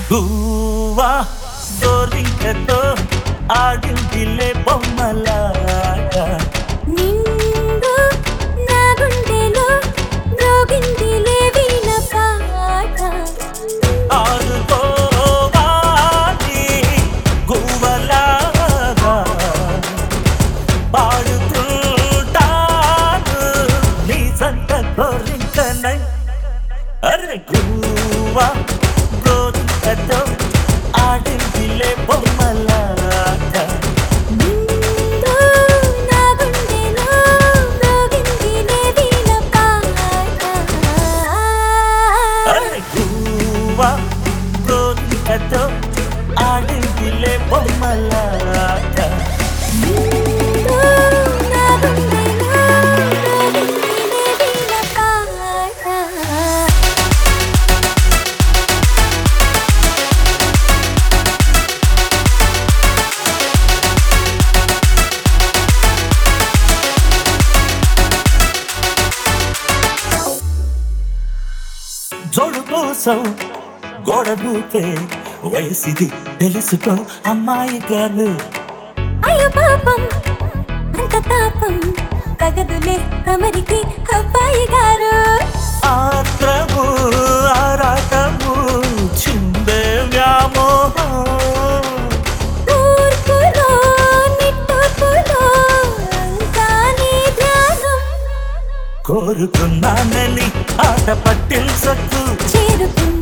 గువ్వా గోరింకతో ఆడిందిలే బొమ్మలాగా నిండు నా గుండెలో మ్రోగిందిలే వీణ పాట ఆడుకోవాలి గువ్వలాగా పాడుతుంటాను నీ సంత గోరింకనై అరే గువ్వా గోరింకతో ఆడిందిలే బొమ్మలాగా నిండు నా గుండెలో మ్రోగిందిలే వీణ పాట అరే గువ్వా గోరింకతో ఆడిందిలే బొమ్మలాగా నిండు నా గుండెలో మ్రోగిందిలే వీణ పాట జోడు కోసం గోడ దూకే వయసిది తెలుసుకో అమ్మాయి గారు అయ్యో పాపం అంత తాపం తగదులే తమరికి అబ్బాయి గారు ఆత్రము ఆరాటము చిందే వ్యామోహం తూర్పులో నిట్టూర్పులో అంతా నీ ధ్యానం కోరుకున్నానని ఆట పట్టించకు చేరుకున్న